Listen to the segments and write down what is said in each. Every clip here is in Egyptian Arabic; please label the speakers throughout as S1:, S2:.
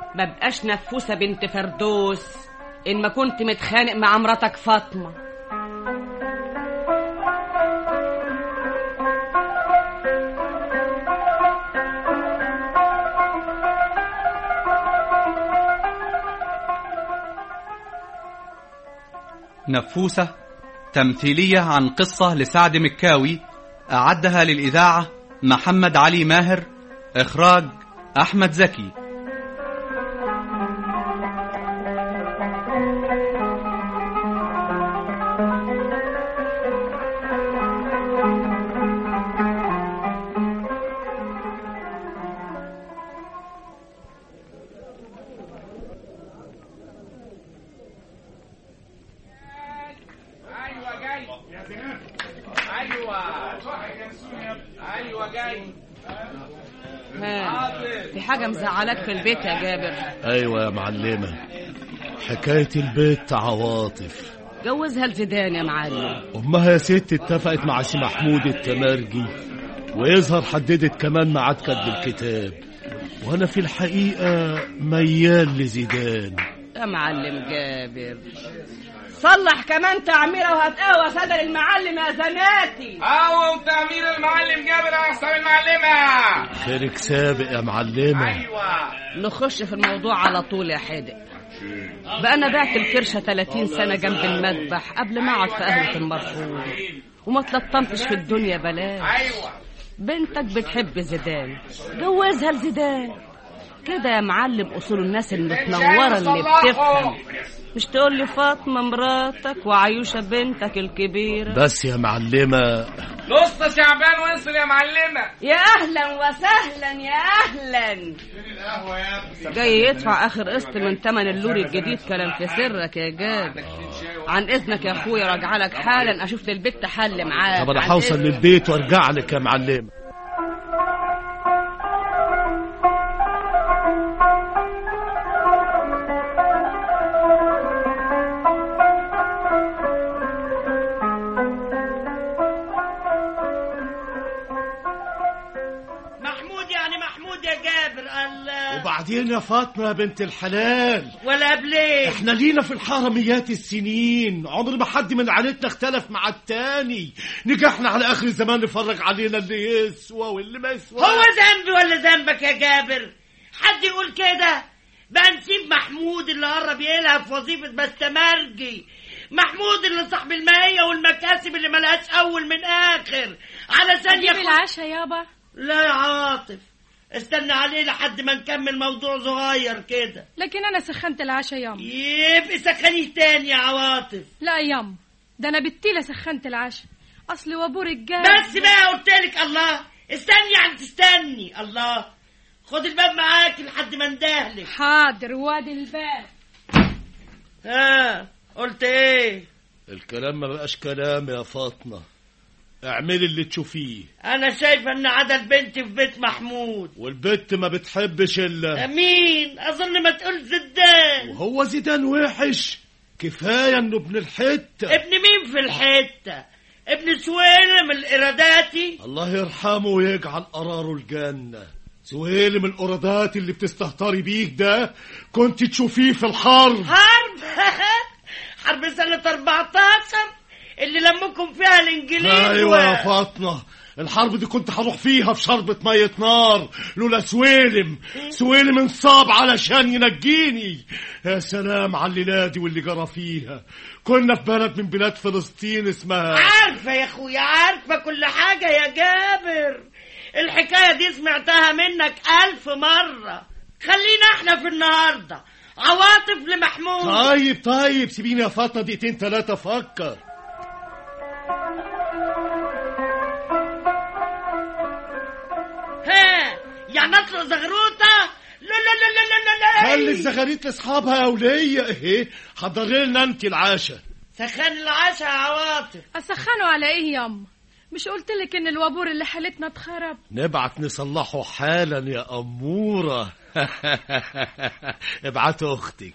S1: مبقاش نفوسة بنت فردوس إن ما كنت متخانق مع مراتك فاطمة
S2: نفوسة تمثيلية عن قصة لسعد مكاوي أعدها للإذاعة محمد علي ماهر إخراج أحمد زكي
S3: ايوه جاي ايوه ايوه جاي
S1: ها في حاجة مزعلك في البيت يا جابر
S4: ايوه يا معلمة حكاية البيت عواطف
S1: جوزها لزيدان يا معلم
S4: امها يا ست اتفقت مع سي محمود التمرجي ويظهر حددت كمان ميعاد كتب الكتاب وانا في الحقيقة ميال لزيدان
S1: يا معلم جابر صلح كمان تعميرة وهتقوى صدر المعلم يا زناتي
S3: اهو تعمير المعلم جابر يا حسام المعلمه
S4: خيرك سابق يا معلمة
S3: ايوه
S1: نخش في الموضوع على طول يا حدق بقى انا بعت الكرشة 30 سنة جنب المذبح قبل ما اقعد في قهوة المرفوض وما تلطمتش في الدنيا بلاش
S3: ايوه
S1: بنتك بتحب زيدان جوزها لزيدان كده يا معلم اصول الناس المتنوره اللي بتفهم مش تقول لي فاطمه مراتك وعيوشه بنتك الكبيره
S4: بس يا معلمة
S3: نص شعبان وصل يا معلمه
S1: يا اهلا وسهلا يا اهلا جاي يدفع اخر قسط من تمن اللوري الجديد كلام في سرك يا جابر عن اذنك يا اخويا راجع لك حالا اشوف للبيت حل معاك
S4: طب انا
S1: عن
S4: هوصل
S1: إذنك.
S4: للبيت وارجع لك يا معلمة
S5: محمود يعني محمود يا جابر الله
S4: وبعدين يا فاطمة يا بنت الحلال
S5: ولا قبليه
S4: احنا لينا في الحرميات السنين عمر ما حد من عائلتنا اختلف مع التاني نجحنا على اخر الزمان نفرج علينا اللي يسوى واللي ما يسوى
S5: هو ذنبي ولا ذنبك يا جابر حد يقول كده بقى نسيب محمود اللي قرب يلعب في وظيفة بستمرجي محمود اللي صاحب المائية والمكاسب اللي ملهاش أول من آخر علشان
S6: اجيب
S5: ياخد
S6: العشاء يابا
S5: لا يا عاطف استنى عليه لحد ما نكمل موضوع صغير كده
S6: لكن انا سخنت العشاء ياما
S5: يبقى سخنيه تاني يا عواطف
S6: لا ياما ده انا بالتيلة سخنت العشاء اصل وابو رجال
S5: بس بقى قلت لك الله استني يعني تستني الله خد الباب معاك لحد ما اندهلك
S6: حاضر وادي الباب
S5: ها قلت ايه
S4: الكلام ما بقاش كلام يا فاطمة اعملي اللي تشوفيه
S5: انا شايفه ان عدد بنتي في بيت محمود
S4: والبت ما بتحبش الا
S5: مين اظن ما تقول زدان
S4: وهو زيدان وحش كفاية انه ابن الحتة
S5: ابن مين في الحته ابن سويلم الاراداتي
S4: الله يرحمه ويجعل قراره الجنة سهيل من القرادات اللي بتستهتري بيك ده كنت تشوفيه في الحرب
S5: حرب حرب سنه 14 اللي لمكم فيها الانجليز
S4: ايوه يا
S5: و-
S4: فاطمة الحرب دي كنت هروح فيها في شربة مية نار لولا سويلم سويلم انصاب علشان ينجيني يا سلام على الليلة دي واللي جرى فيها كنا في بلد من بلاد فلسطين اسمها
S5: عارفة يا اخويا عارفة كل حاجة يا جابر الحكاية دي سمعتها منك ألف مرة خلينا احنا في النهاردة عواطف لمحمود
S4: طيب طيب سيبيني يا فاطمة دقيقتين ثلاثة أفكر
S5: ها يعني اطلق زغروطة لا لا لا لا لا لا لا
S4: خلي الزغاريت لاصحابها يا ولية ايه حضري لنا انت العشاء
S5: سخن العشاء يا عواطف
S6: اسخنوا على ايه ياما مش قلت لك ان الوابور اللي حالتنا اتخرب
S4: نبعت نصلحه حالا يا أمورة ابعت أختك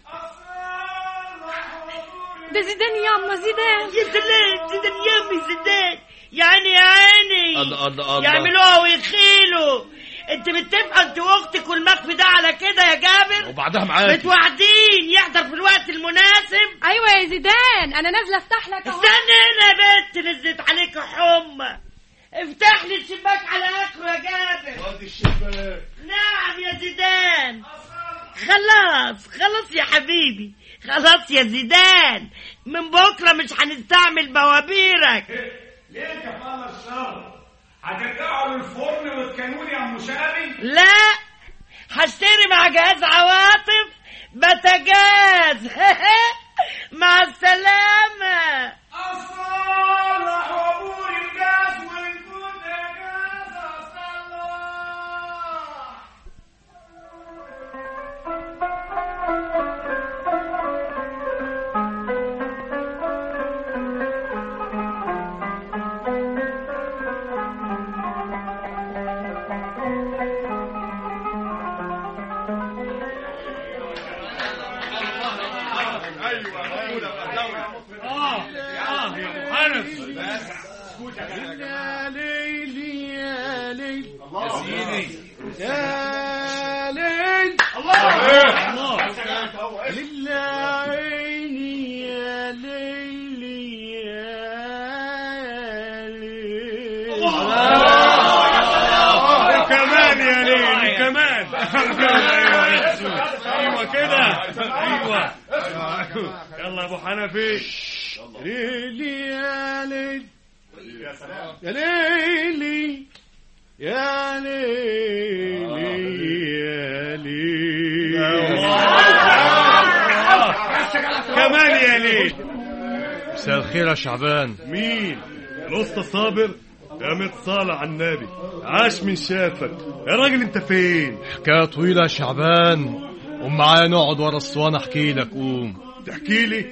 S6: ده زيدان ياما زيدان
S5: يا سلام زيدان يامي زيدان يا عيني يا عيني
S4: الله الله الله
S5: يعملوها ويخيلوا انت متفقه انت واختك والمخفي ده على على كده يا جابر
S4: وبعدها معاك
S5: متوعدين يحضر في الوقت المناسب
S6: ايوه يا زيدان انا نازله افتح لك اهو
S5: استنى هنا يا بنت نزلت عليك حمى افتح لي الشباك على اخره يا جابر نعم يا زيدان خلاص خلاص يا حبيبي خلاص يا زيدان من بكره مش هنستعمل بوابيرك
S3: ليه يا فاضل الشر هترجعوا للفرن وتكلوني يا ام شامي
S5: لا هشتري مع جهاز عواطف بتجاز مع السلامة
S3: أصالح وأبوي الجاز والجود جاز أصالح
S4: يا ليل يا ليل يا سيدي يا ليل الله لله عيني يا ليل يا ليل كمان يا ليل كمان ايوه كده ايوه يلا يا ابو حنفي ليل يا ليل يا ليلي يا ليلي يا ليلي كمان يا ليل
S7: مساء الخير يا شعبان
S4: مين الاسطى صابر يا متصالح على النبي عاش من شافك يا راجل انت فين
S7: حكاية طويلة يا شعبان قوم معايا نقعد ورا الصوان احكي لك قوم
S4: تحكي لي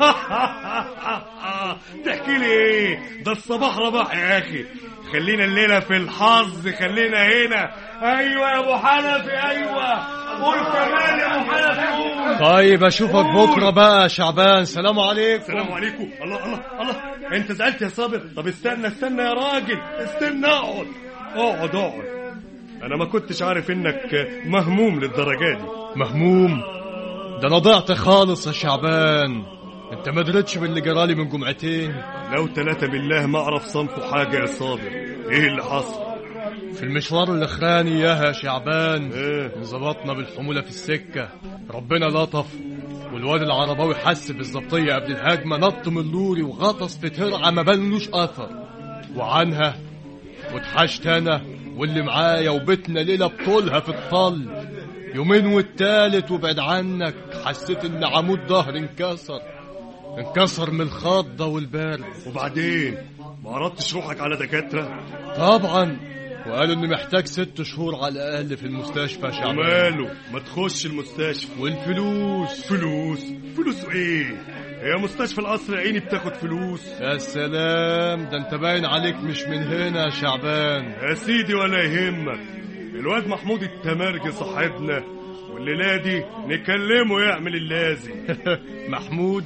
S4: تحكي لي ايه ده الصباح رباح يا اخي خلينا الليله في الحظ خلينا هنا ايوه يا ابو حنفي ايوه قول كمان يا ابو حنفي قول
S7: طيب اشوفك بكرة بقى يا شعبان سلام عليكم
S4: السلام عليكم الله الله الله انت زعلت يا صابر طب استنى استنى يا راجل استنى اقعد اقعد اقعد انا ما كنتش عارف انك مهموم للدرجه دي
S7: مهموم ده انا ضعت خالص يا شعبان انت ما درتش باللي جرالي من جمعتين
S4: لو تلاتة بالله ما اعرف صنفه حاجه يا صابر ايه اللي حصل
S7: في المشوار الاخراني ياها يا شعبان
S4: ايه
S7: انظبطنا بالحمولة في السكة ربنا لطف والواد العرباوي حس بالظبطية قبل الهجمة نط من اللوري وغطس في ترعة ما بانلوش أثر وعنها واتحشت أنا واللي معايا وبيتنا ليلة بطولها في الطل يومين والتالت وبعد عنك حسيت إن عمود ظهري انكسر انكسر من الخضة والبرد
S4: وبعدين ما عرضتش روحك على دكاتره
S7: طبعا وقالوا إني محتاج ست شهور على الأقل في المستشفى يا شعبان
S4: وماله ما تخش المستشفى
S7: والفلوس
S4: فلوس فلوس ايه هي مستشفى القصر العيني بتاخد فلوس
S7: يا سلام ده انت باين عليك مش من هنا يا شعبان
S4: يا سيدي ولا يهمك الواد محمود التمرجي صاحبنا والليلة دي نكلمه يعمل اللازم
S7: محمود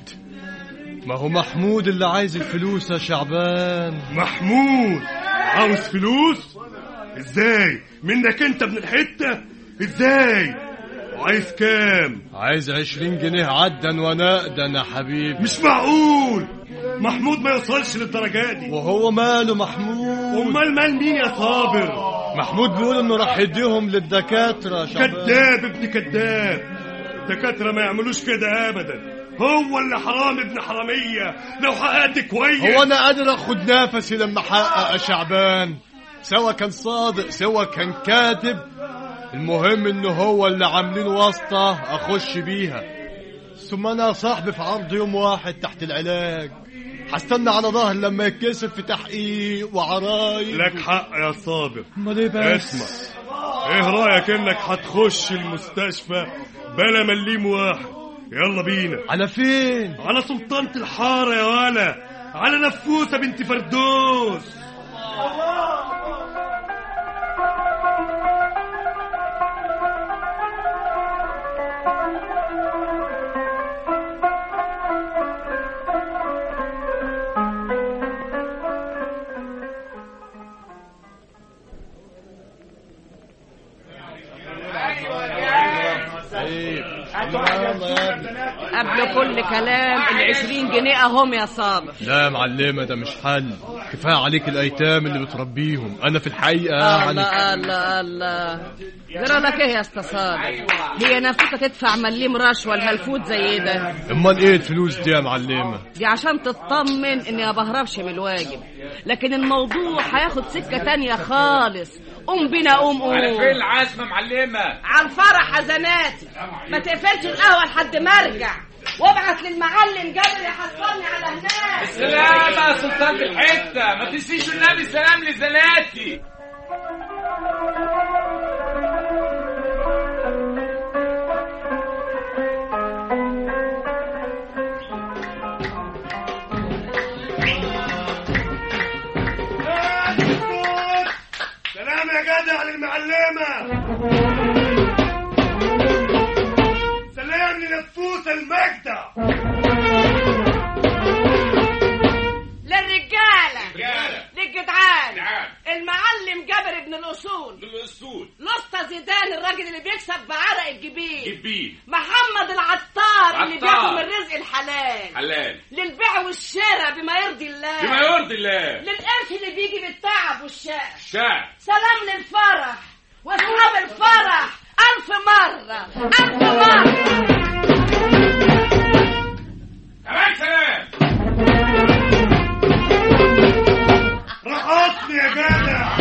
S7: ما هو محمود اللي عايز الفلوس يا شعبان
S4: محمود عاوز فلوس ازاي منك انت ابن الحتة ازاي وعايز كام
S7: عايز عشرين جنيه عدا ونقدا يا حبيبي
S4: مش معقول محمود ما يوصلش للدرجة دي
S7: وهو ماله محمود
S4: امال مال مين يا صابر
S7: محمود بيقول انه راح يديهم للدكاتره يا شعبان
S4: كذاب ابن كذاب الدكاترة ما يعملوش كده ابدا هو اللي حرام ابن حرامية لو حققت كويس
S7: هو انا قادر اخد نفسي لما احقق يا شعبان سواء كان صادق سواء كان كاتب المهم انه هو اللي عاملين واسطة اخش بيها ثم انا صاحبي في عرض يوم واحد تحت العلاج هستنى على ظهر لما يتكسب في تحقيق وعرايب
S4: لك حق يا صابر
S7: امال ايه بس
S4: اسمع ايه رايك انك هتخش المستشفى بلا مليم واحد يلا بينا
S7: على فين
S4: على سلطانة الحارة يا ولا على نفوسة بنت فردوس
S3: هاتوا واحد يا بنات.
S1: قبل كل كلام العشرين جنيه اهم يا صابر
S7: لا يا معلمة ده مش حل كفاية عليك الأيتام اللي بتربيهم أنا في الحقيقة يعني
S1: الله الله الله جرى لك ايه يا اسطى صابر هي نفسها تدفع مليم رشوه لهالفوت زي ده
S7: أمال إيه الفلوس دي يا معلمة
S1: دي عشان تطمن اني ما بهربش من الواجب لكن الموضوع هياخد سكه تانية خالص قوم بينا قوم قوم
S3: على فين العزمه معلمه
S1: على الفرح حزناتي ما تقفلش القهوه لحد ما ارجع وابعت للمعلم جابر يحصلني على هناك
S3: سلام يا سلطان الحته ما تنسيش النبي سلام لزلاتي
S4: سلام يا جدع للمعلمة سلام لنفوس المجدع
S1: للرجاله
S3: رجاله
S1: للجدعان
S3: جدعان.
S1: المعلم جابر ابن الاصول
S3: للاسود
S1: لسطى زيدان الراجل اللي بيكسب بعرق الجبين
S3: جبين
S1: محمد العطار اللي
S3: عطار.
S1: بياخد من رزق الحلال
S3: حلال
S1: للبيع والشراء بما يرضي الله
S3: بما يرضي الله
S1: للقرش اللي بيجي بالتعب والشقى
S3: شعب
S1: سلام للفرح واصحاب الفرح ألف مرة ألف مرة
S3: كمان سلام
S4: رقصني يا جدع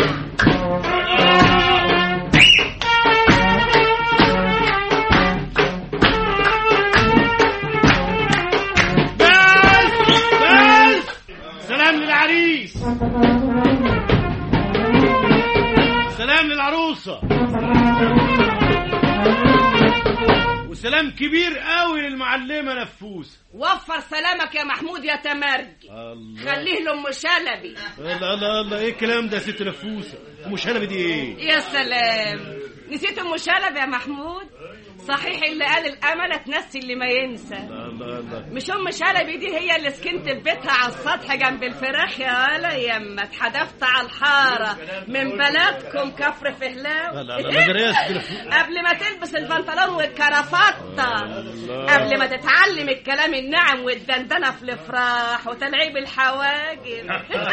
S4: بس بس سلام للعريس سلام للعروسة وسلام كبير قوي للمعلمة نفوسة
S1: وفر سلامك يا محمود يا تمرجي
S4: الله
S1: خليه لأم شلبي
S4: الله الله الله ايه الكلام ده يا ست نفوسة ومش انا بدي ايه
S1: يا سلام نسيت أم شلبي يا محمود صحيح اللي قال الأمل تنسي اللي ما ينسى
S4: الله الله
S1: مش ام شلبي دي هي اللي سكنت في بيتها على السطح جنب الفراخ يا ولا يما اتحدفت على الحاره من بلدكم كفر فهلاو
S4: لا لا لا لا جريس كده.
S1: قبل ما تلبس البنطلون والكرافته قبل ما تتعلم الكلام الناعم والدندنه في الافراح وتلعيب الحواجب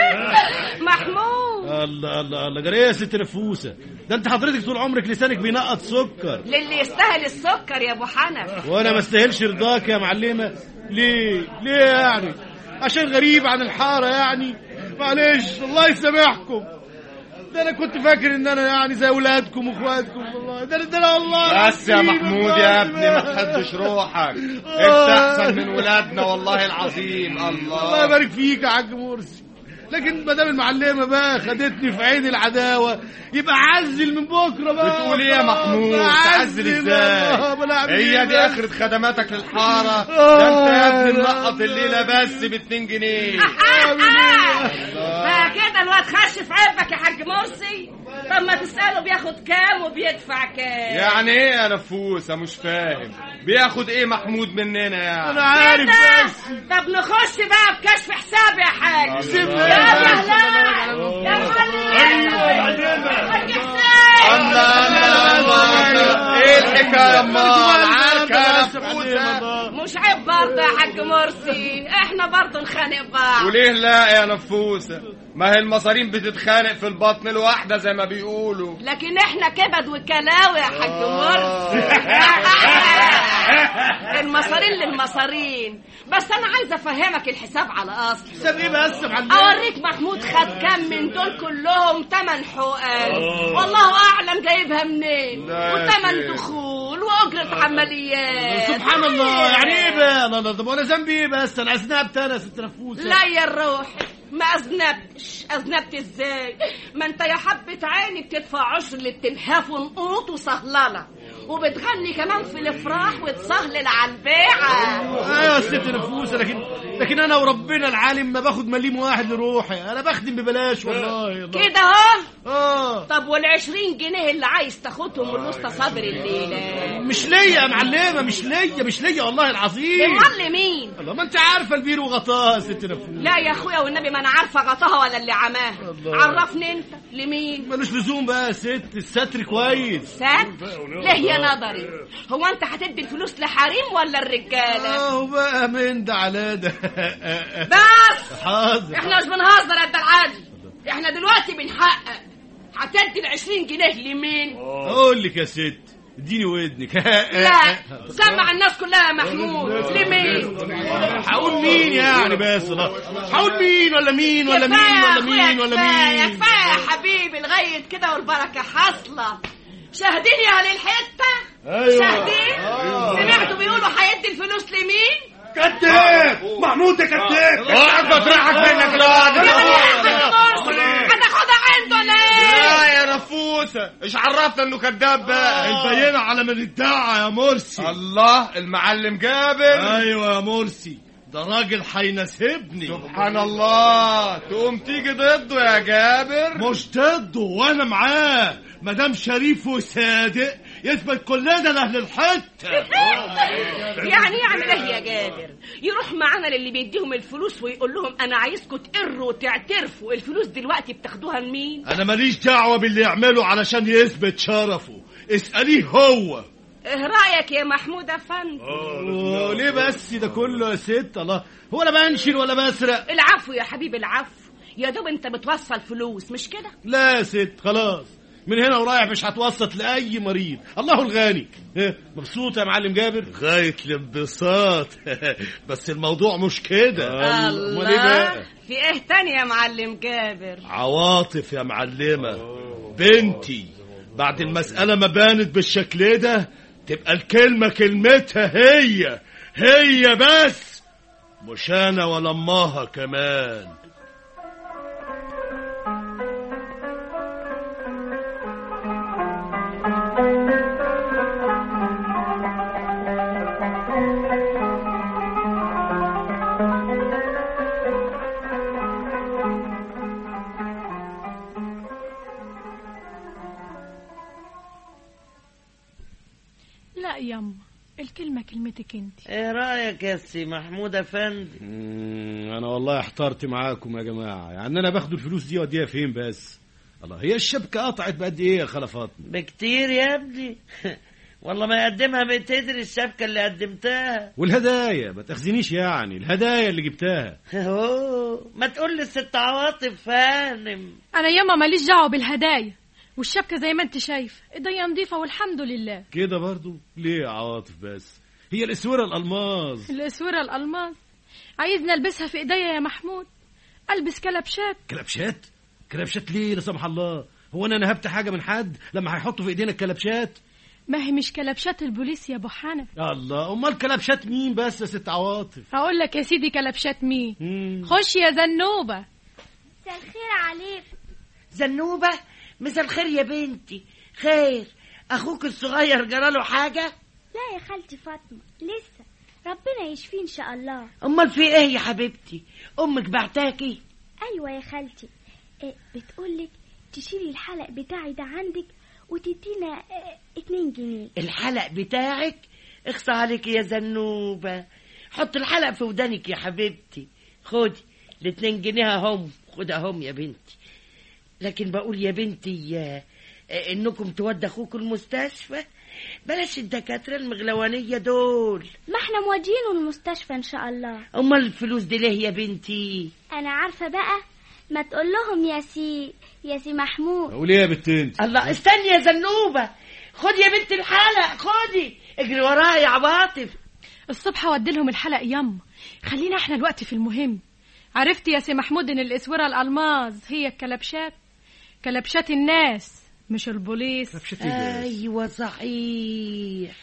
S1: محمود
S4: الله الله الله جريس يا ست نفوسة ده انت حضرتك طول عمرك لسانك بينقط سكر
S1: للي يستاهل السكر يا ابو حنف
S4: وانا ما استاهلش رضاك يا معلمة ليه ليه يعني عشان غريب عن الحارة يعني معلش الله يسامحكم ده انا كنت فاكر ان انا يعني زي اولادكم واخواتكم والله ده ده أنا والله
S8: بس يا
S4: العظيم
S8: محمود
S4: والله
S8: يا ابني ما
S4: ما-
S8: تحدش روحك انت
S4: آه.
S8: احسن من ولادنا والله العظيم
S4: الله
S8: الله
S4: يبارك فيك يا حاج مرسي لكن ما دام المعلمه بقى خدتني في عين العداوه يبقى عزل من بكره بقى
S8: بتقول ايه يا محمود تعزل ازاي هي دي اخرة خدماتك للحارة ده انت يا ابني منقط الليلة بس باتنين جنيه
S1: فكده الواد خش في عيبك يا حاج مرسي طب ما تسأله بياخد كام وبيدفع كام
S8: يعني ايه يا نفوسة مش فاهم بياخد ايه محمود مننا يعني
S4: انا عارف
S1: كده؟
S4: بس
S1: طب نخش بقى بكشف حساب يا حاج
S4: سيبني
S1: يا
S4: يا
S1: مهلا يا معلم حاج حسين
S8: الله الله الله ايه الحكاية امال عارف يا نفوسة
S1: مش عيب برضه يا حاج مرسي احنا برضه نخانق بعض
S8: وليه لا يا نفوسة ما هي المصارين بتتخانق في البطن الواحدة زي ما بيقولوا
S1: لكن احنا كبد وكلاوي يا حاج مرسي المصارين للمصارين بس انا عايزه افهمك الحساب على اصل
S4: حساب ايه بس يا معلم
S1: اوريك محمود خد كام من دول كلهم تمن حقوق والله اعلم جايبها منين
S8: لا يا
S1: وتمن
S8: شيخ.
S1: دخول واجره عمليات
S4: سبحان الله يعني ايه بقى لا لا طب وانا ذنبي ايه بس انا اذنبت انا يا ست نفوسه
S1: لا يا الروح ما اذنبتش اذنبت ازاي ما انت يا حبة عيني بتدفع عشر للتلهاف ونقوط وصهلله وبتغني كمان في الافراح وتصهلل على البيعه
S4: ايوه يا ست نفوسه لكن لكن انا وربنا العالم ما باخد مليم واحد لروحي انا بخدم ببلاش والله والله.
S1: كده اهو
S4: اه
S1: طب والعشرين جنيه اللي عايز تاخدهم من وسط صدر الليلة
S4: مش ليا يا معلمه مش ليا مش ليا والله العظيم
S1: امال لمين
S4: الله ما انت عارفه البير وغطاها يا ست نفوسه
S1: لا يا اخويا والنبي ما انا عارفه غطاها ولا اللي عماها
S4: الله.
S1: عرفني انت لمين
S4: ملوش لزوم بقى يا ست الستر كويس
S1: ستر ليه يا نظري هو انت هتدي الفلوس لحريم ولا الرجاله
S4: اهو بقى من ده على ده
S1: بس
S4: حاضر
S1: احنا مش بنهزر يا العادي احنا دلوقتي بنحقق هتدي ال 20 جنيه لمين
S4: اقول لك يا ست اديني ودنك
S1: لا سمع الناس كلها يا محمود لمين
S4: هقول مين يعني بس لا. هقول مين ولا مين ولا مين
S1: كفاية
S4: ولا
S1: يا
S4: مين ولا
S1: كفاية
S4: مين
S1: كفاية يا حبيبي لغاية كده والبركة حاصلة شاهدين يا أهل الحتة
S4: أيوة.
S1: شاهدين
S4: آه.
S1: سمعتوا بيقولوا هيدي الفلوس لمين
S4: كذاب محمود ده كذاب
S8: اقعد بطرحك منك لا
S1: هتاخدها عنده ولا ايه
S8: لا يا نفوسة ايش عرفنا انه كذاب بقى
S4: البينة على من ادعى يا مرسي
S8: الله المعلم جابر
S4: ايوه يا مرسي ده راجل هيناسبني
S8: سبحان الله تقوم تيجي ضده يا جابر
S4: مش ضده وانا معاه مدام شريف وصادق يثبت كلنا لاهل الحته
S1: يعني يعمل ايه يا جابر يروح معانا للي بيديهم الفلوس ويقول لهم انا عايزكم تقروا وتعترفوا الفلوس دلوقتي بتاخدوها لمين
S4: انا ماليش دعوه باللي يعمله علشان يثبت شرفه اساليه هو
S1: ايه رايك يا محمود افندي
S4: أوه، ليه بس ده كله يا ست الله هو انا بنشل ولا بسرق
S1: العفو يا حبيبي العفو يا دوب انت بتوصل فلوس مش كده
S4: لا يا ست خلاص من هنا ورايح مش هتوسط لاي مريض الله الغني إيه، مبسوط يا معلم جابر غايه الانبساط بس الموضوع مش كده أمال إيه بقى؟
S1: في ايه تاني يا معلم جابر
S4: عواطف يا معلمة بنتي بعد المسألة ما بانت بالشكل ده تبقى الكلمة كلمتها هي هي بس مش أنا ولا أمها كمان
S6: لا يما الكلمة كلمتك انت
S5: ايه رايك يا سي محمود افندي
S4: أنا والله احترت معاكم يا جماعة يعني أنا باخد الفلوس دي وأديها فين بس الله هي الشبكة قطعت بقد إيه يا خالة فاطمة
S5: بكتير يا ابني والله ما يقدمها بتدري الشبكه اللي قدمتها
S4: والهدايا ما تاخذنيش يعني الهدايا اللي جبتها
S5: اوه ما تقول لي الست عواطف فانم
S6: انا يما ماليش دعوة بالهدايا والشبكة زي ما انت شايف ايديا نظيفة والحمد لله
S4: كده برضو ليه يا عواطف بس هي الاسوره الالماظ
S6: الاسورة الالماس عايزني البسها في ايديا يا محمود البس كلبشات
S4: كلبشات كلبشات ليه لا سمح الله هو انا نهبت حاجه من حد لما هيحطوا في ايدينا الكلبشات
S6: ما هي مش كلبشات البوليس يا ابو حنف
S4: الله امال كلبشات مين بس يا ست عواطف
S6: هقول لك يا سيدي كلبشات مين
S4: مم.
S6: خش يا زنوبة
S9: مساء الخير عليك
S5: زنوبه مساء الخير يا بنتي خير اخوك الصغير جراله حاجه
S9: لا يا خالتي فاطمة لسه ربنا يشفيه إن شاء الله
S5: امال في ايه يا حبيبتي امك بعتاكي
S9: أيوة يا خالتي إيه بتقولك تشيلي الحلق بتاعي ده عندك وتدينا إيه اتنين جنيه
S5: الحلق بتاعك اخصى عليك يا زنوبة حط الحلق في ودانك يا حبيبتي خدي الاتنين جنيه هم خدها هم يا بنتي لكن بقول يا بنتي آه، آه، انكم تودوا اخوكم المستشفى بلاش الدكاترة المغلوانية دول
S9: ما احنا مودينه المستشفى إن شاء الله
S5: امال الفلوس دي ليه يا بنتي
S9: أنا عارفة بقى ما تقول لهم يا سي يا سي محمود
S4: اقول ايه يا بنت انت
S5: الله استني يا زنوبة خدي يا بنت الحلق خدي اجري وراها يا عواطف
S6: الصبح اودي لهم الحلق يما خلينا احنا الوقت في المهم عرفت يا سي محمود ان الاسوره الالماظ هي الكلبشات كلبشات الناس مش البوليس
S4: كلبشات ايه بس؟
S5: ايوه صحيح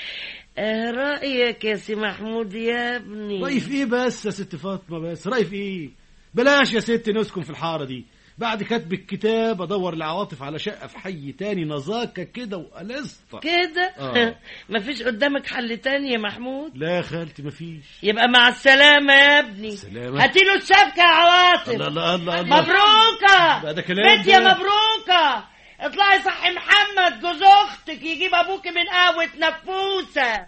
S5: آه رايك يا سي محمود يا ابني
S4: رايي في ايه بس يا ست فاطمه بس رايي في ايه بلاش يا ست نسكن في الحاره دي بعد كتب الكتاب ادور لعواطف على شقه في حي تاني نظاكه كده وقلصه
S5: كده
S4: آه.
S5: مفيش قدامك حل تاني يا محمود
S4: لا يا خالتي مفيش
S5: يبقى مع السلامة يا ابني
S4: سلامة.
S5: هاتيله الشبكة يا عواطف
S4: الله الله الله الله
S5: مبروكة
S4: بقى ده كلام
S5: بنت يا
S4: ده.
S5: مبروكة اطلعي صحي محمد جوز اختك يجيب ابوك من قهوة نفوسة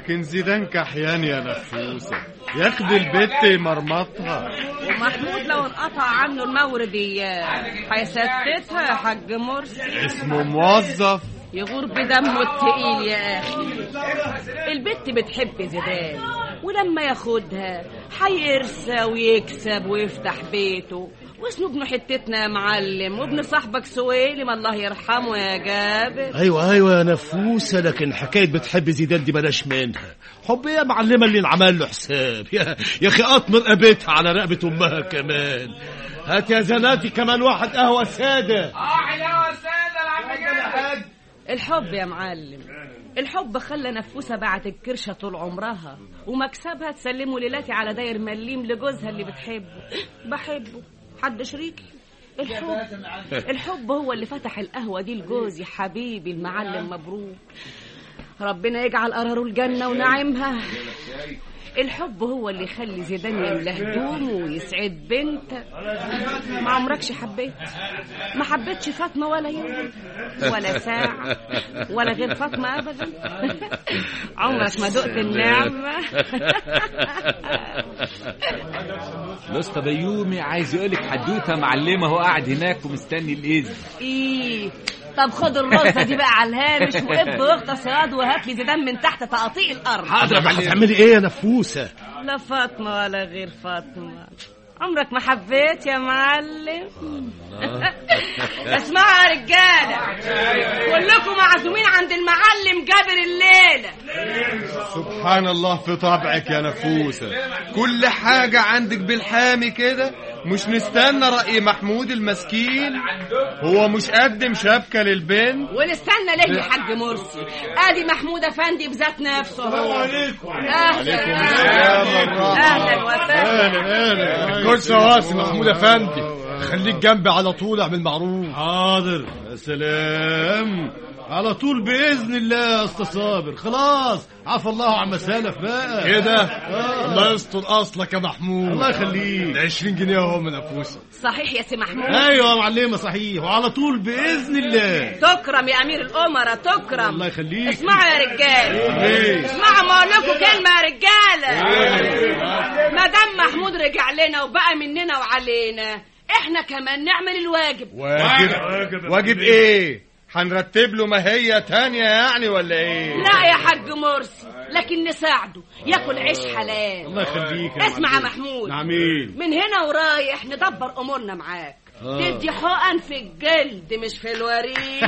S8: لكن زيدان كحيان يا نفوسة ياخد البت مرمطها
S1: ومحمود لو انقطع عنه المورد إياه هيستتها يا حاج مرسي
S8: اسمه موظف
S1: يغور بدمه التقيل يا أخي البت بتحب زيدان ولما ياخدها هيرسى ويكسب ويفتح بيته واسمه ابن حتتنا يا معلم وابن صاحبك سويلم الله يرحمه يا جابر
S4: ايوه ايوه يا نفوسه لكن حكايه بتحب زيدان دي بلاش منها حب ايه يا معلمه اللي انعمل له حساب يا, يا اخي اطمر رقبتها على رقبه امها كمان هات يا زناتي كمان واحد قهوه ساده
S3: اه حلاوه الساده العم جابر
S1: الحب يا معلم الحب خلى نفوسة بعت الكرشة طول عمرها ومكسبها تسلمه ليلاتي على داير مليم لجوزها اللي بتحبه بحبه حد شريكي الحب الحب هو اللي فتح القهوة دي لجوزي حبيبي المعلم مبروك ربنا يجعل قراره الجنة ونعيمها الحب هو اللي يخلي زيدان يملى هدومه ويسعد بنتك ما عمركش حبيت ما حبيتش فاطمة ولا يوم ولا ساعة ولا غير فاطمة أبدا عمرك ما دقت النعمة
S10: الاسطى بيومي عايز يقولك حدوته معلمه هو قاعد هناك ومستني الاذن
S1: إيه طب خد الرصة دي بقى على الهامش وقف واغطس يا واد وهات لي زيدان من تحت تقاطيع الأرض
S4: حاضر يا معلم هتعملي ايه يا نفوسه
S1: لا فاطمة ولا غير فاطمة عمرك ما حبيت يا معلم اسمعوا يا رجالة كلكم معزومين عند المعلم جابر الليلة
S8: سبحان الله في طبعك يا نفوسة كل حاجة عندك بالحامي كده مش نستنى رأي محمود المسكين هو مش قدم شبكة للبنت
S1: ونستنى ليه يا حاج مرسي ادي محمود افندي بذات نفسه هو اهلا اهلا اهلا وسهلا
S7: كل سواسي محمود افندي خليك جنبي على طول اعمل معروف
S4: حاضر يا سلام على طول باذن الله يا اسطى صابر خلاص عفى الله عما سلف بقى
S7: كده
S4: آه.
S7: الله يستر اصلك يا محمود
S4: الله يخليك
S7: 20 جنيه اهو من افوسه
S1: صحيح يا سي محمود
S4: ايوه يا معلمه صحيح وعلى طول باذن الله
S1: تكرم يا امير الامراء تكرم
S4: الله يخليك
S1: اسمعوا يا رجاله
S4: ايه
S1: اسمعوا ما اقول لكم كلمه يا رجاله ما دام محمود رجع لنا وبقى مننا وعلينا احنا كمان نعمل الواجب
S8: واجب واجب ايه هنرتب له ماهية تانية يعني ولا ايه
S1: لا يا حاج مرسي لكن نساعده ياكل عيش حلال
S4: الله يخليك يا
S1: اسمع يا
S4: معلم.
S1: محمود
S4: نعمين
S1: من هنا ورايح ندبر امورنا معاك
S4: آه.
S1: تدي حقن في الجلد مش في الوريد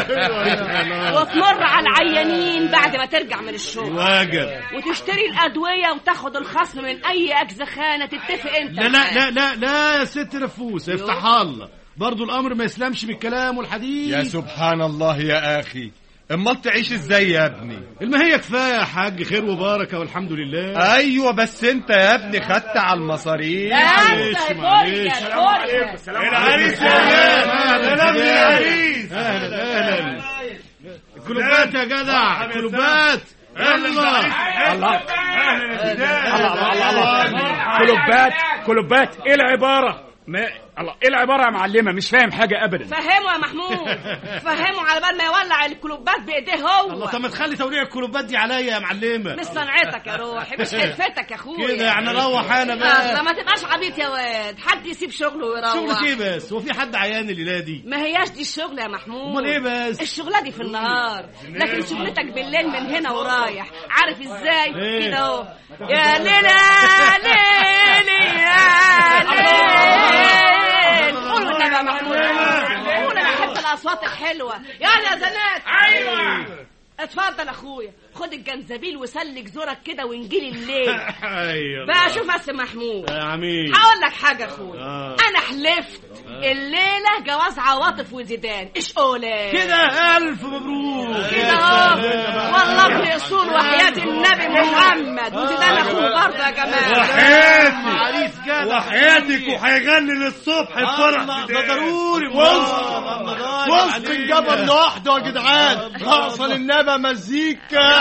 S1: وتمر على العيانين بعد ما ترجع من الشغل
S4: واجب
S1: وتشتري الادويه وتاخد الخصم من اي اجزخانه تتفق انت
S4: لا لا
S1: معاه.
S4: لا لا لا يا ست نفوس افتح الله برضو الامر ما يسلمش بالكلام والحديث
S8: يا سبحان الله يا اخي امال تعيش ازاي يا ابني
S4: ما هي كفايه يا حاج خير وبركه والحمد لله
S8: ايوه بس انت يا ابني خدت على المصاريف
S1: لا انت
S4: معلش،
S1: يا
S4: معلش.
S1: كوريا كوريا
S4: العريس يا اهلا العريس اهلا اهلا كلوبات يا جدع كلوبات يلا
S3: الله
S11: الله الله الله الله كلوبات كلوبات ايه العباره ما الله ايه العباره يا معلمه مش فاهم حاجه ابدا
S1: فهمه يا محمود فهمه على بال ما يولع الكلوبات بايديه هو
S4: الله طب ما تخلي توريع الكلوبات دي عليا يا معلمه
S1: مش صنعتك يا روحي مش حرفتك يا اخويا
S4: كده يعني اروح انا
S1: اصلا
S4: بقى
S1: ما تبقاش عبيط يا واد حد يسيب شغله ويروح
S4: شغل ايه بس هو في حد عيان الليله دي
S1: ما هياش دي الشغل يا محمود
S4: امال ايه بس
S1: الشغلة دي في النهار لكن شغلتك بالليل من هنا ورايح عارف ازاي
S4: إيه؟
S1: كده اهو يا ليلى ليلي يا ليل قول والنبي يا محمود قول انا احب الاصوات الحلوه يلا يا زنات
S3: ايوه
S1: اتفضل اخويا خد الجنزبيل وسلك زورك كده وانجيل الليل
S4: ايوه
S1: بقى شوف بس محمود
S4: يا عميل
S1: هقول لك حاجه اخويا
S4: آه.
S1: انا حلفت الليله جواز عواطف وزيدان ايش قولك
S4: كده الف مبروك
S1: كده اهو والله ابن اصول وحياة النبي محمد وزيدان اخوه برضه يا جماعه
S4: وحياتي عريس جدع
S8: وحياتك وهيغني للصبح الفرح
S4: ده ضروري
S7: وسط وسط الجبل لوحده يا جدعان رقصه للنبى مزيكا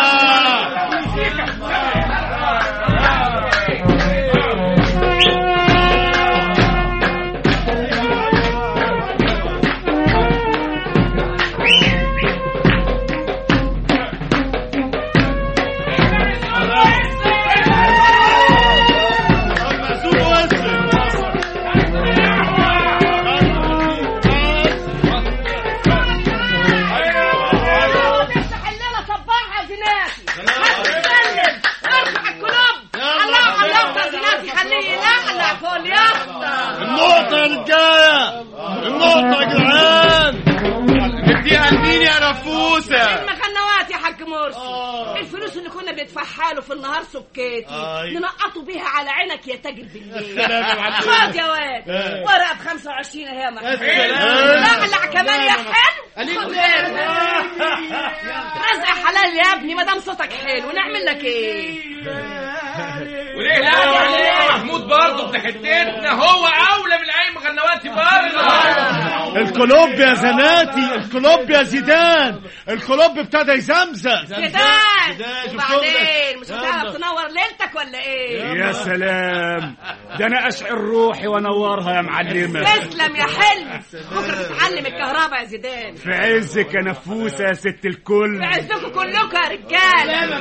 S1: فوق اليافطة
S4: النقطة يا رجالة النقطة يا جدعان
S8: نديها لمين يا نفوسة
S1: المخنوات يا حاج مرسي الفلوس اللي كنا بندفعها له في النهار سكيتي
S4: أي.
S1: ننقطه بيها على عينك يا تاجر بالليل
S4: سلام يا معلم.
S1: خد يا واد
S4: آه.
S1: ورقه ب 25 اهي يا محمود
S4: سلام.
S1: لعلع كمان يا حلو خد غيرها رزق حلال يا ابني ما دام صوتك حلو نعمل لك ايه
S12: وليه لا يا محمود برضه ابن حتتنا هو اولى من اي مغنواتي برضه
S4: الكلوب يا زناتي الكلوب يا زيدان الكلوب ابتدى يزمزق
S1: زيدان وبعدين مش هتعرف تنور ليلتك ولا ايه
S11: يا سلام ده انا اشعر روحي وانورها يا معلمه
S1: تسلم يا حلم بكره تتعلم الكهرباء يا زيدان
S11: في عزك يا نفوسه يا ست الكل
S1: في عزكم كلكم يا رجال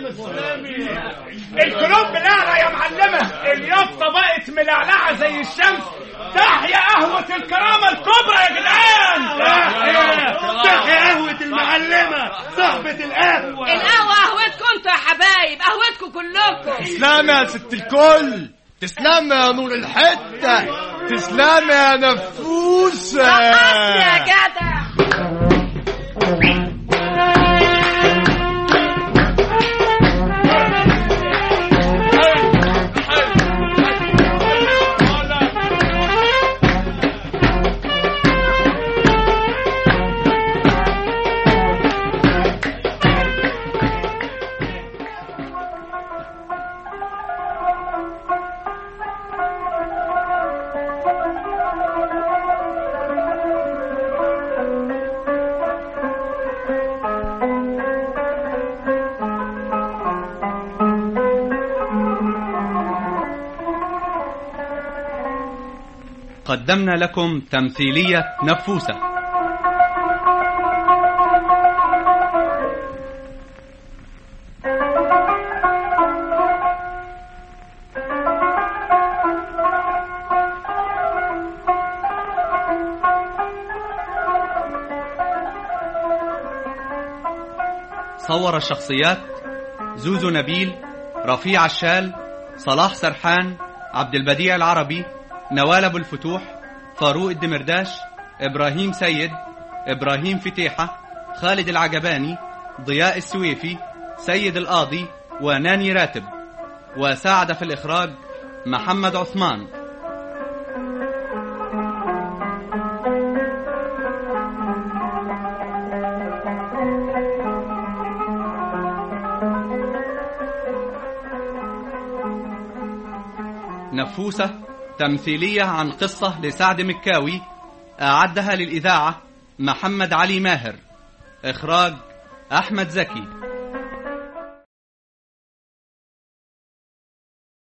S11: الكلوب لا يا معلمه اليافطه بقت ملعلعه زي الشمس تحيا قهوه الكرامه الكبرى يا جدعان
S4: تحيا قهوة المعلمة صاحبة القهوة
S1: القهوه قهوتكم انتوا يا حبايب قهوتكم كلكم
S8: تسلم يا ست الكل تسلم يا نور الحتة تسلم يا نفوسة
S1: رقصت يا جدع
S2: قدمنا لكم تمثيلية نفوسة صور الشخصيات زوزو نبيل رفيع الشال صلاح سرحان عبد البديع العربي نوال ابو الفتوح فاروق الدمرداش ابراهيم سيد ابراهيم فتيحه خالد العجباني ضياء السويفي سيد القاضي وناني راتب وساعد في الاخراج محمد عثمان نفوسة تمثيلية عن قصة لسعد مكاوي أعدها للإذاعة محمد علي ماهر إخراج أحمد زكي